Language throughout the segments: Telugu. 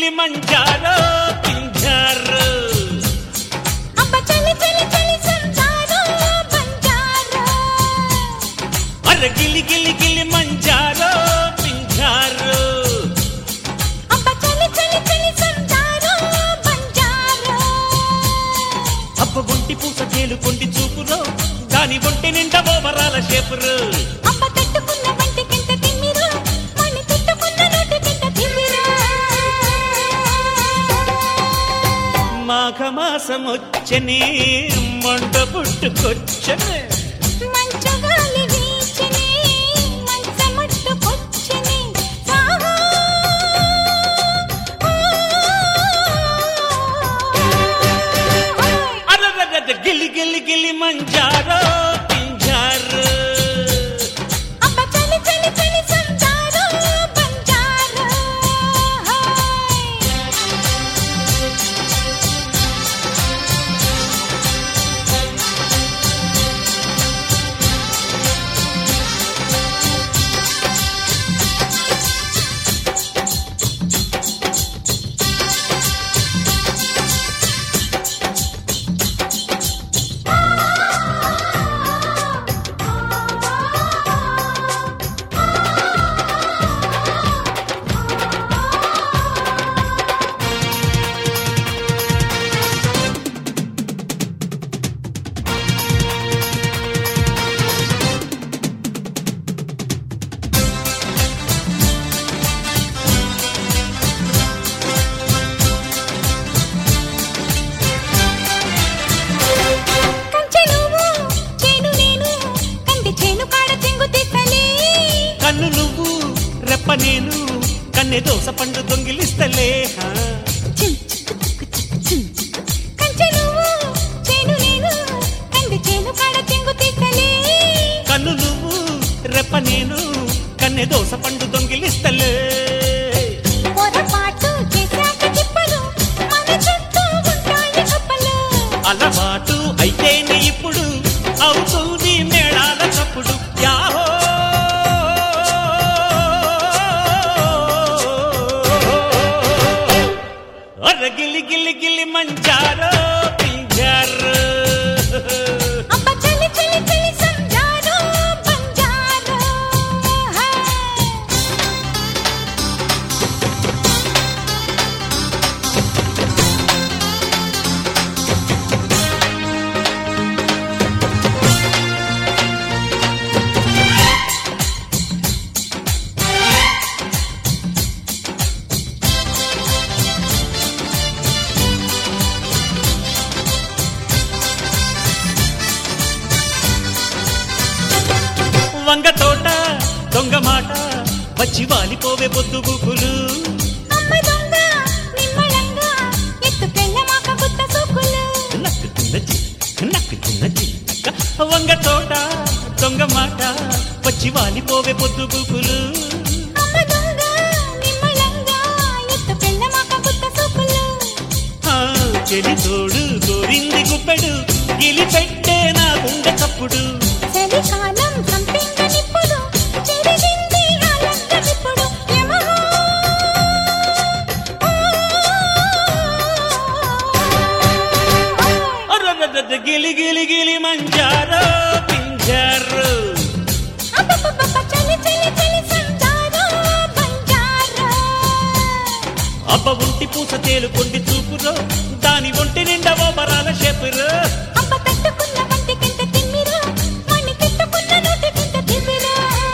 గిలి మంజారో పింజారో అబ్బ చలి చలి చలి సంజారో బంజారో అరే గిలి గిలి గిలి మంజారో పింజారో అబ్బ చలి చలి చలి సంజారో బంజారో అబ్బ ఒంటి పూస తేలు కొండి చూపురో దాని ఒంటి నిండా ఓవరాల షేపురు అబ్బ తట్టుకున్న వంటికింత తిమ్మిరు మణి తిట్టుకున్న నోటికింత తిమ్మిరు మాఘమాసం వచ్చని మంట పుట్టుకొచ్చనే మంచు గాలి వీచిని మంచమట్టుకొచ్చిని సాహో అరరరర గిలి గిలి గిలి మంజారో పింజారో అబ్బ చలి చలి చలి సంజారో బంజారో కంచె నువ్వు చేను నేను కంది చేను కాడ చెంగు తీసలే కన్ను నువ్వు రెప్ప నేను కన్నె దోస పండు దొంగిలిస్తలే హా. కంచె నువ్వు చేను నేను కంది చేను కాడ చెంగు తీసలే కన్ను నువ్వు రెప్ప నేను కన్నె దోస పండు దొంగిలిస్తలే పొరపాటు చేశాక తిప్పలు మన చుట్టూ ఉంటాయి కప్పలు అలవాటు అయితేనే ఇప్పుడు అవుతుంది మేళాల చప్పుడు యాహో అర గిలి గిలి గిలి మంచారో పింజారో అబ్బ చలి చలి చలి సంజారో బంజారో వంగ తోట దొంగ మాట వచ్చి వాలిపోవే పొద్దు గుకులు అమ్మ దొంగ నిమ్మళంగా ఎత్తుకెళ్ళమాక గుత్త సూకులు నక్కు తిన్నచి నక్కు తిన్నచి వంగ తోట దొంగ మాట వచ్చి వాలిపోవే పొద్దు గుకులు అమ్మ దొంగ నిమ్మళంగా ఎత్తుకెళ్ళమాక గుత్త సూకులు ఆ, చెలి తోడు గోరింది గుప్పెడు గిలి పెట్టే నా గుండె కప్పుడు చలికాలం సంపింగ నిప్పుడు చెరిగింది ఆలంక నిప్పుడు యమహో అర్రర్రర్ర గిలి గిలి గిలి మంజారో పింజారో అబ్బబ్బబ్బ చలి చలి చలి సంజారో బంజారో అబ్బ ఒంటి పూస తేలు కొండి చూపురో దాని ఒంటి నిండా ఓబరాల షేపురో అబ్బ తట్టుకున్న వంటికింత తిమ్మిరు మణి తిట్టుకున్న నోటికింత తిమ్మిరు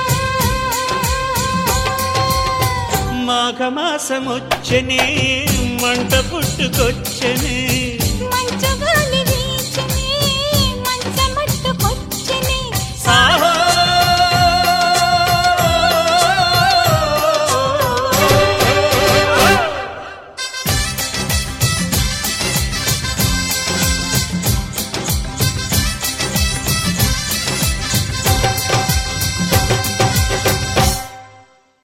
మాఘమాసమొచ్చనే మంట పుట్టుకొచ్చనే మంచు గాలి వీచిని మంచమట్టుకొచ్చిని సాహో